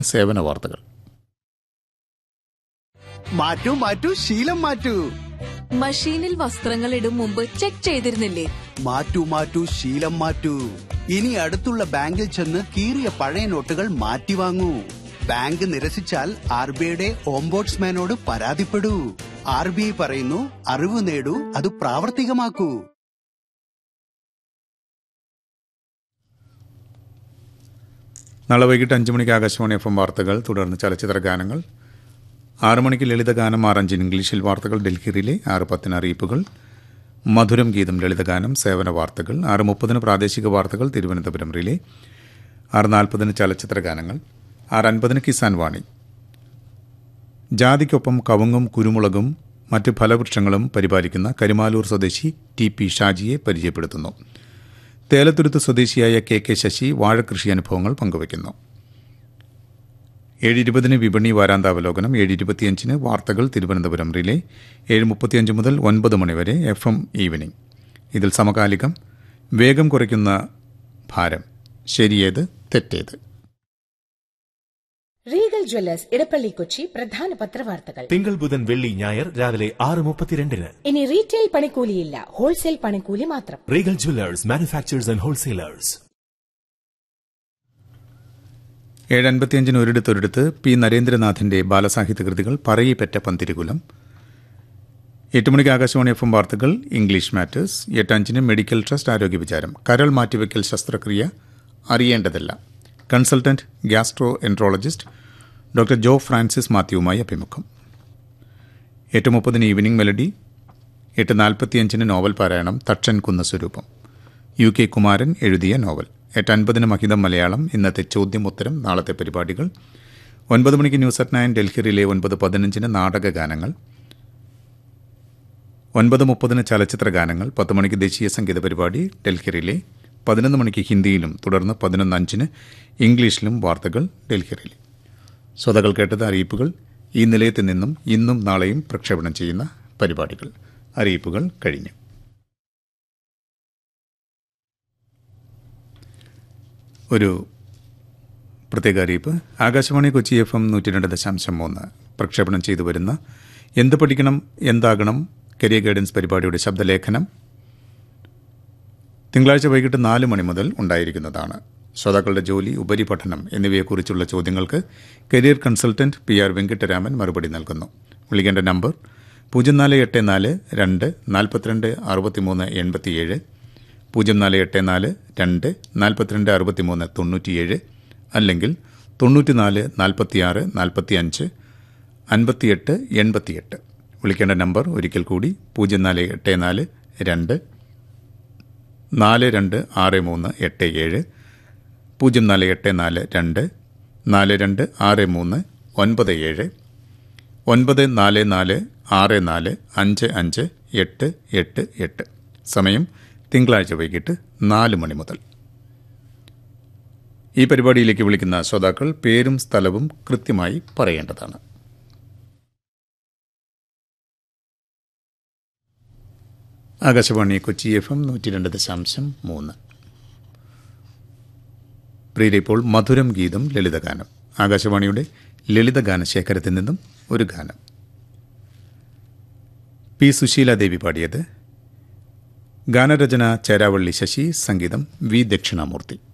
സേവന വാർത്തകൾ മാറ്റൂ മാറ്റൂ ശീലം മാറ്റൂ മഷീനിൽ വസ്ത്രങ്ങൾ ഇടും മുമ്പ് ചെക്ക് ചെയ്തിരുന്നില്ലേ മാറ്റൂ മാറ്റൂ ശീലം മാറ്റൂ ഇനി അടുത്തുള്ള ബാങ്കിൽ ചെന്ന് കീറിയ പഴയ നോട്ടുകൾ മാറ്റി വാങ്ങൂ ബാങ്ക് നിരസിച്ചാൽ ആർ ബി ഐയുടെ ഓംബോട്സ്മാനോട് പരാതിപ്പെടൂ ആർ ബി ഐ പറയുന്നു അറിവ് നേടൂ അത് പ്രാവർത്തികമാക്കൂ നാളെ വൈകിട്ട് അഞ്ച് മണിക്ക് ആകാശവാണി എഫ് എം വാർത്തകൾ തുടർന്ന് ചലച്ചിത്ര ഗാനങ്ങൾ ആറ് മണിക്ക് ലളിതഗാനം ആറഞ്ചിന് ഇംഗ്ലീഷിൽ വാർത്തകൾ ഡൽഹിയിലെ ആറ് പത്തിന് അറിയിപ്പുകൾ മധുരം ഗീതം ലളിതഗാനം സേവന വാർത്തകൾ ആറ് മുപ്പതിന് പ്രാദേശിക വാർത്തകൾ തിരുവനന്തപുരം റിലേ ആറ് നാൽപ്പതിന് ചലച്ചിത്ര ഗാനങ്ങൾ ആറ് അൻപതിന് കിസാൻ വാണി ജാതിക്കൊപ്പം കവുങ്ങും കുരുമുളകും മറ്റ് ഫലവൃക്ഷങ്ങളും പരിപാലിക്കുന്ന കരിമാലൂർ സ്വദേശി ടി പി ഷാജിയെ പരിചയപ്പെടുത്തുന്നു തേലത്തുരുത്ത് സ്വദേശിയായ കെ കെ ശശി വാഴകൃഷി അനുഭവങ്ങൾ പങ്കുവയ്ക്കുന്നു ഏഴ് ഇരുപതിന് വിപണി വാരാന്താവലോകനം ഏഴ് ഇരുപത്തിയഞ്ചിന് വാർത്തകൾ തിരുവനന്തപുരം റിലേ ഏഴ് മുപ്പത്തിയഞ്ച് മുതൽ ഒൻപത് മണിവരെ എഫ് എം ഈവനിംഗ് ഇതിൽ സമകാലികം വേഗം കുറയ്ക്കുന്ന ഭാരം ശരിയേത് തെറ്റേത് റീഗൽ ജ്വല്ലേഴ്സ് ഇടപ്പള്ളി കൊച്ചി പ്രധാന പത്രവാർത്തകൾ തിങ്കൾ ബുധൻ വെള്ളി ഞായർ രാവിലെ ആറ് മുപ്പത്തിരണ്ടിന് ഇനി റീറ്റെയിൽ പണിക്കൂലിയില്ല ഹോൾസെയിൽ പണിക്കൂലി മാത്രം Regal jewellers manufacturers and wholesalers ഏഴ് അൻപത്തിയഞ്ചിന് ഒരിടത്തൊരിടത്ത് പി നരേന്ദ്രനാഥിന്റെ ബാലസാഹിത്യ കൃതികൾ പറയിപ്പറ്റ പന്തിരുകുലം എട്ട് മണിക്ക് ആകാശവാണി എഫ് എം വാർത്തകൾ ഇംഗ്ലീഷ് മാറ്റേഴ്സ് എട്ടഞ്ചിന് മെഡിക്കൽ ട്രസ്റ്റ് ആരോഗ്യ വിചാരം കരൾ മാറ്റിവെക്കൽ ശസ്ത്രക്രിയ അറിയേണ്ടതല്ല consultant gastroenterologist doctor Jo Francis മാത്യുവുമായി അഭിമുഖം എട്ട് മുപ്പതിന് ഈവനിംഗ് മെലഡി എട്ട് നാൽപ്പത്തിയഞ്ചിന് നോവൽ പാരായണം തക്ഷൻ കുന്ന സ്വരൂപം യു കെ കുമാരൻ എഴുതിയ നോവൽ എട്ട് അൻപതിന് മഹിതം മലയാളം ഇന്നത്തെ ചോദ്യം ഉത്തരം നാളത്തെ പരിപാടികൾ ഒൻപത് മണിക്ക് ന്യൂസ് അറ്റ് നയൻ ഡൽഹിയിലെ ഒൻപത് പതിനഞ്ചിന് നാടക ഗാനങ്ങൾ ഒൻപത് മുപ്പതിന് ചലച്ചിത്ര ഗാനങ്ങൾ പത്ത് മണിക്ക് ദേശീയ സംഗീത പരിപാടി ഡൽഹിയിലെ പതിനൊന്ന് മണിക്ക് ഹിന്ദിയിലും തുടർന്ന് പതിനൊന്ന് അഞ്ചിന് ഇംഗ്ലീഷിലും വാർത്തകൾ ഡൽഹിയിലെ ശ്രോതാക്കൾ കേട്ടത് അറിയിപ്പുകൾ ഈ നിലയത്തിൽ നിന്നും ഇന്നും നാളെയും പ്രക്ഷേപണം ചെയ്യുന്ന പരിപാടികൾ അറിയിപ്പുകൾ കഴിഞ്ഞു ഒരു പ്രത്യേക അറിയിപ്പ് ആകാശവാണി കൊച്ചി എഫ് എം നൂറ്റി രണ്ട് ദശാംശം മൂന്ന് പ്രക്ഷേപണം ചെയ്തു വരുന്ന എന്ത് പഠിക്കണം എന്താകണം കരിയർ ഗൈഡൻസ് പരിപാടിയുടെ ശബ്ദലേഖനം തിങ്കളാഴ്ച വൈകിട്ട് നാല് മണി മുതൽ ഉണ്ടായിരിക്കുന്നതാണ് ശ്രോതാക്കളുടെ ജോലി ഉപരിപഠനം എന്നിവയെക്കുറിച്ചുള്ള ചോദ്യങ്ങൾക്ക് career consultant P R Venkataraman മറുപടി നൽകുന്നു വിളിക്കേണ്ട നമ്പർ പൂജ്യം നാല് എട്ട് നാല് രണ്ട് നാൽപ്പത്തിരണ്ട് അറുപത്തിമൂന്ന് എൺപത്തിയേഴ് പൂജ്യം നാല് എട്ട് നാല് രണ്ട് നാൽപ്പത്തിരണ്ട് അറുപത്തിമൂന്ന് തൊണ്ണൂറ്റിയേഴ് അല്ലെങ്കിൽ തൊണ്ണൂറ്റിനാല് നാൽപ്പത്തിയാറ് നാൽപ്പത്തിയഞ്ച് അൻപത്തിയെട്ട് എൺപത്തിയെട്ട് വിളിക്കേണ്ട നമ്പർ ഒരിക്കൽ കൂടി പൂജ്യം നാല് എട്ട് നാല് രണ്ട് നാല് രണ്ട് ആറ് മൂന്ന് എട്ട് ഏഴ് പൂജ്യം നാല് എട്ട് നാല് രണ്ട് നാല് രണ്ട് ആറ് മൂന്ന് ഒൻപത് ഏഴ് ഒൻപത് നാല് നാല് ആറ് നാല് അഞ്ച് അഞ്ച് എട്ട് എട്ട് എട്ട് സമയം തിങ്കളാഴ്ച വൈകിട്ട് നാല് മണി മുതൽ ഈ പരിപാടിയിലേക്ക് വിളിക്കുന്ന ശ്രോതാക്കൾ പേരും സ്ഥലവും കൃത്യമായി പറയേണ്ടതാണ് ആകാശവാണി കൊച്ചി എഫ് എം നൂറ്റി രണ്ട് ദശാംശം മൂന്ന് പ്രിയരെ ഇപ്പോൾ മധുരം ഗീതം ലളിതഗാനം ആകാശവാണിയുടെ ലളിതഗാന ശേഖരത്തിൽ നിന്നും ഒരു ഗാനം പി സുശീലാദേവി പാടിയത് ഗാനരചന ചേരാവള്ളി ശശി സംഗീതം വി ദക്ഷിണാമൂർത്തി